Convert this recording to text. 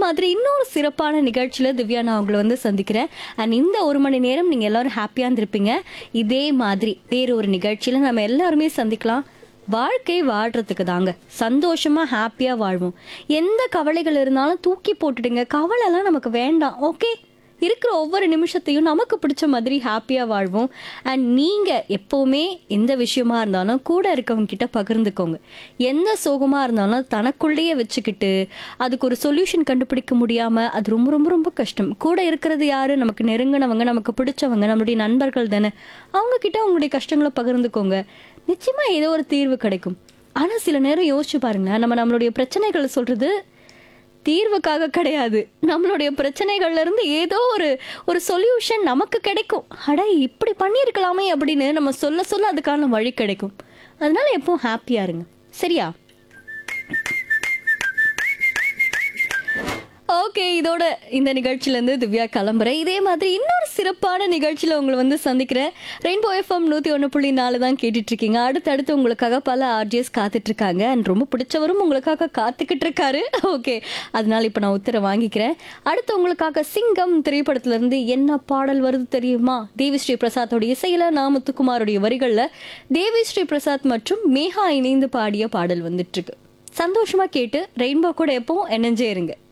மாதிரி இன்னொரு சிறப்பான நிகழ்ச்சியில திவ்யா நான் உங்களை வந்து சந்திக்கிறேன் அண்ட் இந்த ஒரு மணி நேரம் நீங்க எல்லாரும் ஹாப்பியா இருந்திருப்பீங்க இதே மாதிரி வேற ஒரு நிகழ்ச்சியில நம்ம எல்லாருமே சந்திக்கலாம் வாழ்க்கை வாழ்றதுக்கு தாங்க சந்தோஷமா ஹாப்பியா வாழ்வோம் எந்த கவலைகள் இருந்தாலும் தூக்கி போட்டுடுங்க கவலை எல்லாம் நமக்கு வேண்டாம் ஓகே இருக்கிற ஒவ்வொரு நிமிஷத்தையும் நமக்கு பிடிச்ச மாதிரி ஹாப்பியாக வாழ்வோம் அண்ட் நீங்கள் எப்போவுமே எந்த விஷயமா இருந்தாலும் கூட இருக்கவங்க கிட்ட பகிர்ந்துக்கோங்க எந்த சோகமாக இருந்தாலும் தனக்குள்ளேயே வச்சுக்கிட்டு அதுக்கு ஒரு சொல்யூஷன் கண்டுபிடிக்க முடியாமல் அது ரொம்ப ரொம்ப ரொம்ப கஷ்டம் கூட இருக்கிறது யாரு நமக்கு நெருங்கினவங்க நமக்கு பிடிச்சவங்க நம்மளுடைய நண்பர்கள் தானே அவங்க கிட்ட உங்களுடைய கஷ்டங்களை பகிர்ந்துக்கோங்க நிச்சயமா ஏதோ ஒரு தீர்வு கிடைக்கும் ஆனால் சில நேரம் யோசிச்சு பாருங்களேன் நம்ம நம்மளுடைய பிரச்சனைகளை சொல்றது தீர்வுக்காக கிடையாது நம்மளுடைய பிரச்சனைகள்ல இருந்து ஏதோ ஒரு ஒரு சொல்யூஷன் நமக்கு கிடைக்கும் அட இப்படி பண்ணியிருக்கலாமே அப்படின்னு நம்ம சொல்ல சொல்ல அதுக்கான வழி கிடைக்கும் அதனால எப்பவும் ஹாப்பியா இருங்க சரியா ஓகே இதோட இந்த நிகழ்ச்சியிலேருந்து திவ்யா கிளம்புறேன் இதே மாதிரி இன்னொரு சிறப்பான நிகழ்ச்சியில் உங்களை வந்து சந்திக்கிறேன் ரெயின்போ எஃப்எம் நூற்றி ஒன்று புள்ளி நாலு தான் கேட்டுட்டு இருக்கீங்க அடுத்தடுத்து உங்களுக்காக பல ஆர்ஜிஎஸ் காத்துட்டு இருக்காங்க அண்ட் ரொம்ப பிடிச்சவரும் உங்களுக்காக காத்துக்கிட்டு இருக்காரு ஓகே அதனால இப்போ நான் உத்தர வாங்கிக்கிறேன் அடுத்து உங்களுக்காக சிங்கம் திரைப்படத்திலிருந்து என்ன பாடல் வருது தெரியுமா தேவி ஸ்ரீ பிரசாத்தோட இசையில நான் முத்துக்குமாரோடைய வரிகளில் தேவி ஸ்ரீ பிரசாத் மற்றும் மேகா இணைந்து பாடிய பாடல் வந்துட்டு இருக்கு சந்தோஷமா கேட்டு ரெயின்போ கூட எப்பவும் இணைஞ்சே இருங்க